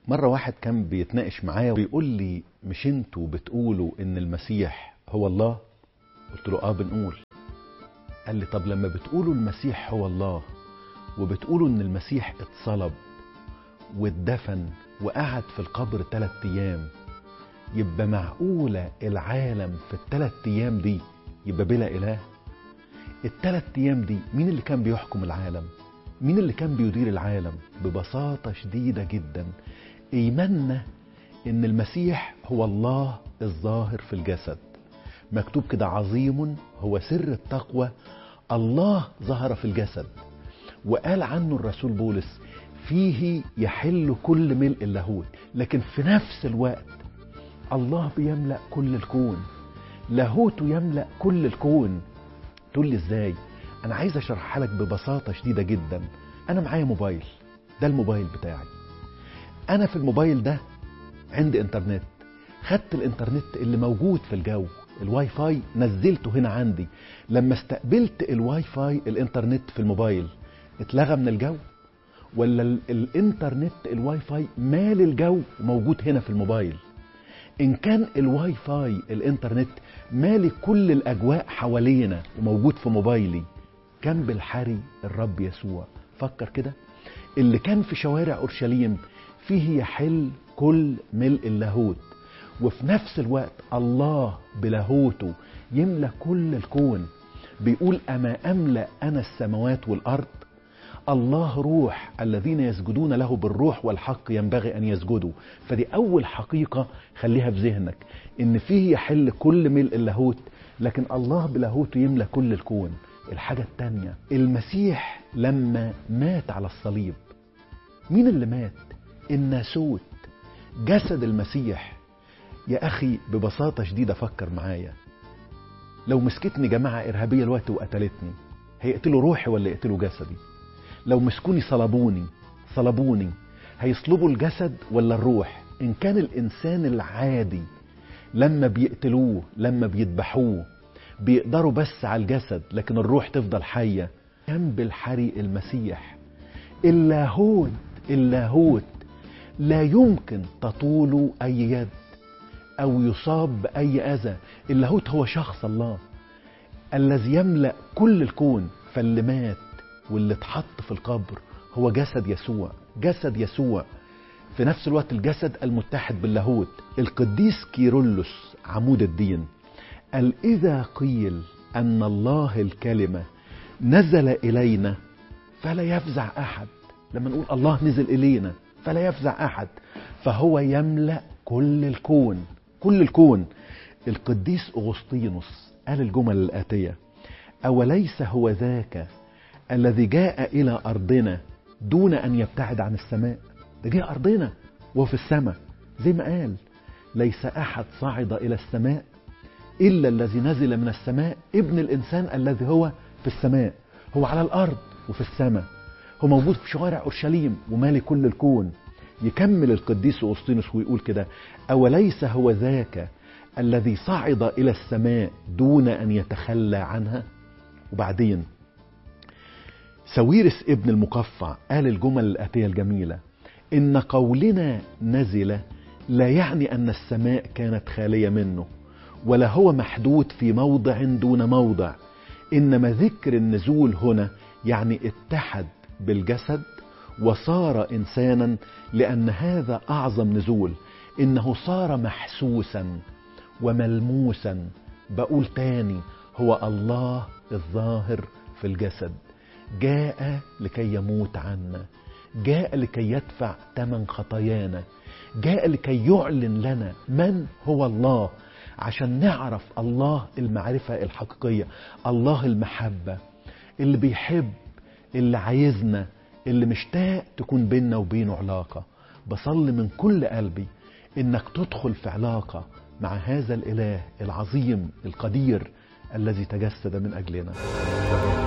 مرة واحد كان بيتناقش معايا وبيقول لي مش انتوا بتقولوا ان المسيح هو الله قلت له اه بنقول قال لي طب لما بتقولوا المسيح هو الله وبتقولوا ان المسيح اتصلب واتدفن وقعد في القبر ثلاث ايام يبقى معقولة العالم في الثلاث ايام دي يبقى بلا اله الثلاث ايام دي مين اللي كان بيحكم العالم مين اللي كان بيدير العالم ببساطة شديدة جدا ايماننا ان المسيح هو الله الظاهر في الجسد مكتوب كده عظيم هو سر التقوى الله ظهر في الجسد وقال عنه الرسول بولس فيه يحل كل ملء اللاهوت لكن في نفس الوقت الله بيملأ كل الكون لاهوته يملأ كل الكون تقول لي ازاي انا عايز اشرحها لك ببساطة شديدة جدا انا معايا موبايل ده الموبايل بتاعي انا في الموبايل ده عندي انترنت خدت الانترنت اللي موجود في الجو الواي فاي نزلته هنا عندي لما استقبلت الواي فاي الانترنت في الموبايل اتلغى من الجو ولا ال- الانترنت الواي فاي مال الجو موجود هنا في الموبايل ان كان الواي فاي الانترنت مالي كل الاجواء حوالينا وموجود في موبايلي كان بالحري الرب يسوع فكر كده اللي كان في شوارع اورشليم فيه يحل كل ملء اللاهوت وفي نفس الوقت الله بلاهوته يملى كل الكون بيقول اما املا انا السماوات والارض الله روح الذين يسجدون له بالروح والحق ينبغي ان يسجدوا فدي اول حقيقه خليها في ذهنك ان فيه يحل كل ملء اللاهوت لكن الله بلاهوته يملى كل الكون الحاجه الثانيه المسيح لما مات على الصليب مين اللي مات الناسوت جسد المسيح يا اخي ببساطه شديده فكر معايا لو مسكتني جماعه ارهابيه الوقت وقتلتني هيقتلوا روحي ولا يقتلوا جسدي لو مسكوني صلبوني صلبوني هيصلبوا الجسد ولا الروح ان كان الانسان العادي لما بيقتلوه لما بيذبحوه بيقدروا بس على الجسد لكن الروح تفضل حيه كان بالحري المسيح اللاهوت اللاهوت لا يمكن تطول اي يد او يصاب باي اذى اللاهوت هو شخص الله الذي يملا كل الكون فاللي مات واللي اتحط في القبر هو جسد يسوع جسد يسوع في نفس الوقت الجسد المتحد باللاهوت القديس كيرلس عمود الدين قال إذا قيل أن الله الكلمة نزل إلينا فلا يفزع أحد لما نقول الله نزل إلينا فلا يفزع أحد فهو يملأ كل الكون كل الكون القديس أغسطينوس قال الجمل الآتية أوليس هو ذاك الذي جاء إلى أرضنا دون أن يبتعد عن السماء ده جه أرضنا وهو في السماء زي ما قال ليس أحد صعد إلى السماء إلا الذي نزل من السماء ابن الإنسان الذي هو في السماء هو على الأرض وفي السماء هو موجود في شوارع أورشليم ومالي كل الكون يكمل القديس أغسطينوس ويقول كده أوليس هو ذاك الذي صعد إلى السماء دون أن يتخلى عنها وبعدين سويرس ابن المقفع قال الجمل الآتية الجميلة إن قولنا نزل لا يعني أن السماء كانت خالية منه ولا هو محدود في موضع دون موضع إنما ذكر النزول هنا يعني اتحد بالجسد وصار إنسانا لأن هذا أعظم نزول إنه صار محسوسا وملموسا بقول تاني هو الله الظاهر في الجسد جاء لكي يموت عنا جاء لكي يدفع ثمن خطايانا جاء لكي يعلن لنا من هو الله عشان نعرف الله المعرفة الحقيقية الله المحبة اللي بيحب اللي عايزنا اللي مشتاق تكون بيننا وبينه علاقة بصلي من كل قلبي انك تدخل في علاقة مع هذا الاله العظيم القدير الذي تجسد من اجلنا